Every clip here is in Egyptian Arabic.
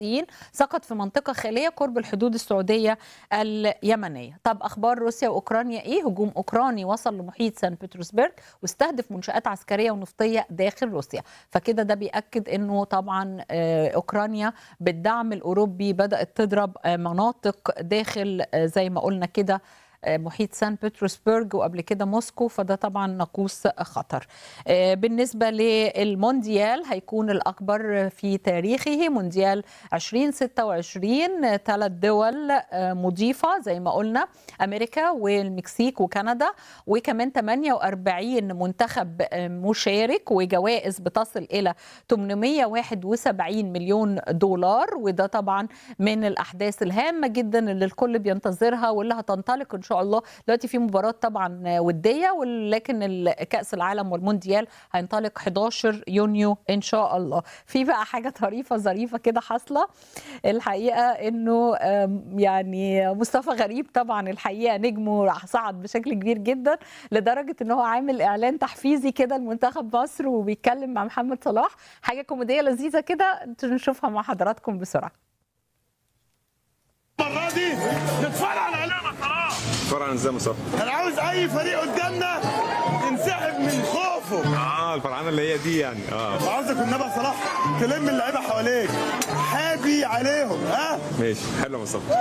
الفلسطينيين سقط في منطقة خالية قرب الحدود السعودية اليمنية طب أخبار روسيا وأوكرانيا إيه هجوم أوكراني وصل لمحيط سان بطرسبرغ واستهدف منشآت عسكرية ونفطية داخل روسيا فكده ده بيأكد أنه طبعا آه، أوكرانيا بالدعم الأوروبي بدأت تضرب آه، مناطق داخل آه، زي ما قلنا كده آه، محيط سان بطرسبرغ وقبل كده موسكو فده طبعا ناقوس خطر آه، بالنسبة للمونديال هيكون الأكبر في تاريخه مونديال 2026 ثلاث دول آه، مضيفة زي ما قلنا أمريكا والمكسيك وكندا وكمان 48 منتخب آه، مشارك وجوائز بتصل إلى 871 مليون دولار وده طبعا من الأحداث الهامة جدا اللي الكل بينتظرها واللي هتنطلق إن شاء الله دلوقتي في مباراة طبعا ودية ولكن ال- كأس العالم والمونديال هينطلق 11 يونيو إن شاء الله في بقى حاجة طريفة ظريفة كده حاصلة الحقيقة إنه آم، يعني مصطفى غريب طبعا الحقيقة نجمه صعد بشكل كبير جدا لدرجة إن هو عامل إعلان تحفيزي كده لمنتخب مصر وبيتكلم مع محمد صلاح حاجة كوميدية لذيذة كده نشوفها مع حضراتكم بسرعة المره دي نتفرج علينا خلاص فرع ازاي مصطفى؟ انا عاوز اي فريق قدامنا ينسحب من خوفه اه الفرعانه اللي هي دي يعني اه وعاوزك والنبي يا صلاح تلم اللعيبه حواليك حابي عليهم ها ماشي حلو يا مصطفى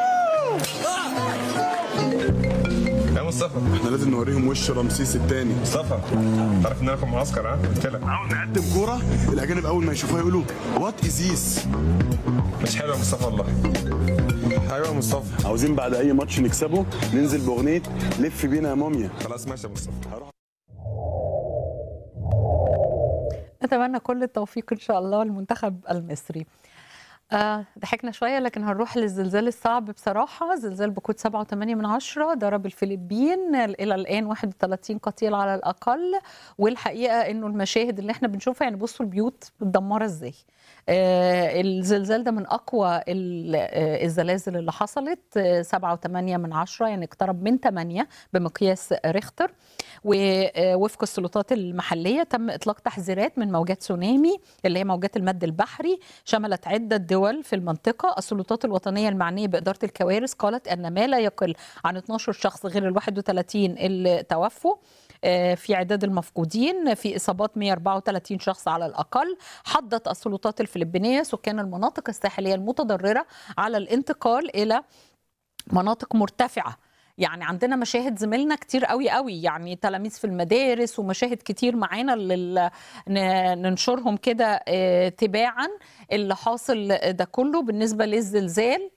يا مصطفى احنا لازم نوريهم وش رمسيس الثاني مصطفى تعرف ان انا في معسكر ها قلت لك عاوز نقدم قدم كوره الاجانب اول ما يشوفوها يقولوا وات از ذيس مش حلو يا مصطفى والله ايوه يا مصطفى عاوزين بعد اي ماتش نكسبه ننزل باغنيه لف بينا يا موميا خلاص ماشي يا مصطفى نتمنى كل التوفيق ان شاء الله للمنتخب المصري آه ضحكنا شوية لكن هنروح للزلزال الصعب بصراحة زلزال بقوة 7.8 من عشرة ضرب الفلبين إلى الآن 31 قتيل على الأقل والحقيقة إنه المشاهد اللي احنا بنشوفها يعني بصوا البيوت متدمرة إزاي آه الزلزال ده من أقوى ال- آه، الزلازل اللي حصلت آه، 7.8 من عشرة يعني اقترب من 8 بمقياس ريختر ووفق السلطات المحلية تم إطلاق تحذيرات من موجات تسونامي اللي هي موجات المد البحري شملت عدة دول في المنطقة السلطات الوطنية المعنية بإدارة الكوارث قالت أن ما لا يقل عن 12 شخص غير ال 31 اللي توفوا آه، في عداد المفقودين في إصابات 134 شخص على الأقل حضت السلطات الفلبينية سكان المناطق الساحلية المتضررة على الانتقال إلى مناطق مرتفعة يعني عندنا مشاهد زميلنا كتير قوي قوي يعني تلاميذ في المدارس ومشاهد كتير معانا لل... ن- ننشرهم كده آه، تباعا اللي حاصل ده كله بالنسبة للزلزال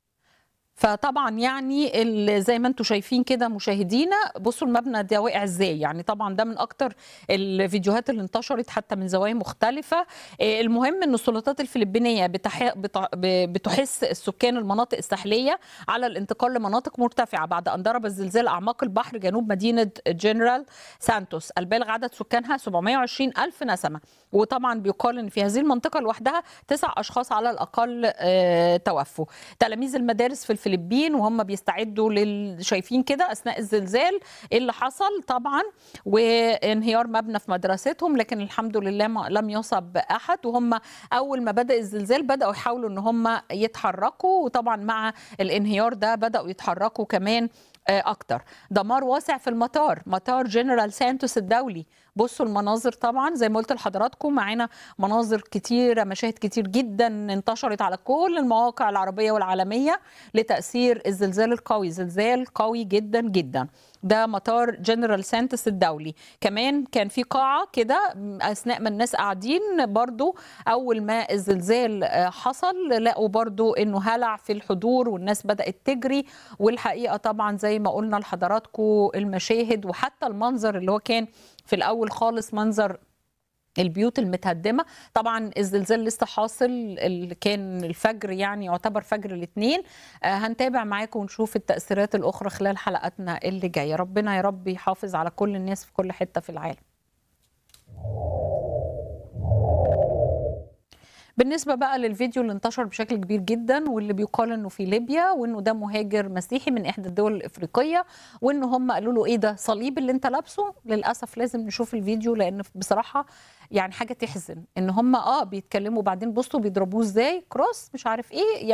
فطبعا يعني ال- زي ما انتم شايفين كده مشاهدينا بصوا المبنى ده واقع ازاي يعني طبعا ده من اكتر الفيديوهات اللي انتشرت حتى من زوايا مختلفه آه، المهم ان السلطات الفلبينيه بتح... بتع- ب- بتحث السكان المناطق الساحليه على الانتقال لمناطق مرتفعه بعد ان ضرب الزلزال اعماق البحر جنوب مدينه جنرال سانتوس البالغ عدد سكانها 720 الف نسمه وطبعا بيقال ان في هذه المنطقه لوحدها تسع اشخاص على الاقل آه، توفوا تلاميذ المدارس في الفلبين وهم بيستعدوا لل شايفين كده اثناء الزلزال ايه اللي حصل طبعا وانهيار مبنى في مدرستهم لكن الحمد لله ما لم يصب احد وهم اول ما بدا الزلزال بداوا يحاولوا ان هم يتحركوا وطبعا مع الانهيار ده بداوا يتحركوا كمان آه، اكتر دمار واسع في المطار مطار جنرال سانتوس الدولي بصوا المناظر طبعا زي ما قلت لحضراتكم معانا مناظر كتيرة مشاهد كتير جدا انتشرت على كل المواقع العربية والعالمية لتأثير الزلزال القوي زلزال قوي جدا جدا ده مطار جنرال سانتس الدولي كمان كان في قاعة كده أثناء ما الناس قاعدين برضو أول ما الزلزال آه، حصل لقوا برضو إنه هلع في الحضور والناس بدأت تجري والحقيقة طبعا زي ما قلنا لحضراتكم المشاهد وحتى المنظر اللي هو كان في الأول خالص منظر البيوت المتهدمة طبعا الزلزال لسه حاصل اللي كان الفجر يعني يعتبر فجر الاثنين آه هنتابع معاكم ونشوف التأثيرات الأخرى خلال حلقاتنا اللي جاية ربنا يا رب يحافظ على كل الناس في كل حتة في العالم بالنسبة بقى للفيديو اللي انتشر بشكل كبير جدا واللي بيقال انه في ليبيا وانه ده مهاجر مسيحي من احدى الدول الافريقية وان هم قالوا له ايه ده صليب اللي انت لابسه للاسف لازم نشوف الفيديو لان بصراحة يعني حاجة تحزن ان هم اه بيتكلموا بعدين بصوا بيضربوه ازاي كروس مش عارف ايه